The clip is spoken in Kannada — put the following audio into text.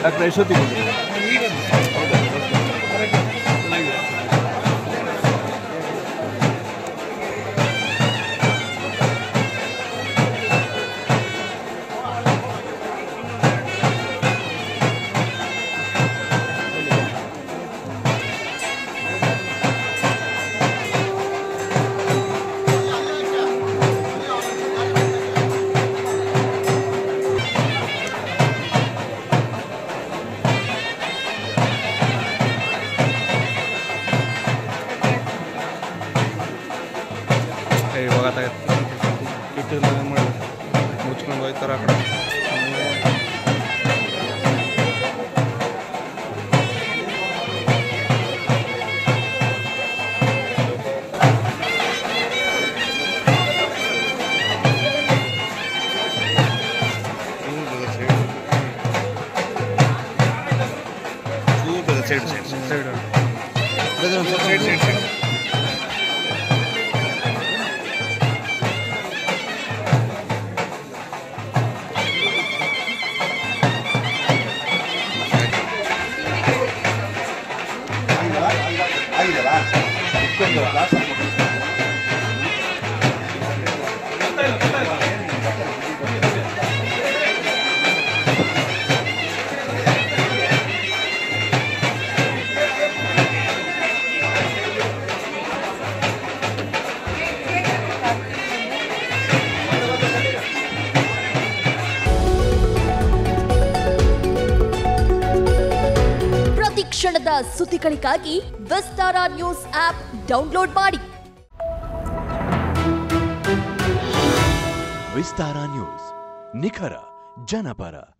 ಡಾಕ್ಟರ್ ಯಶೋತಿ ಬಂದರು ಇವಾಗ ಇಟ್ಟಿಲ್ಲ ಮಾಡಿ ಮುಚ್ಕೊಂಡು ಹೋಯ್ತಾರ ಆ ಕಡೆ side side side side side side ಪ್ರತಿ ಕ್ಷಣದ ಸುದ್ದಿಗಳಿಗಾಗಿ ವಿಸ್ತಾರ ನ್ಯೂಸ್ ಆಪ್ ಡೌನ್ಲೋಡ್ ಮಾಡಿ ವಿಸ್ತಾರ ನ್ಯೂಸ್ ನಿಖರ ಜನಪರ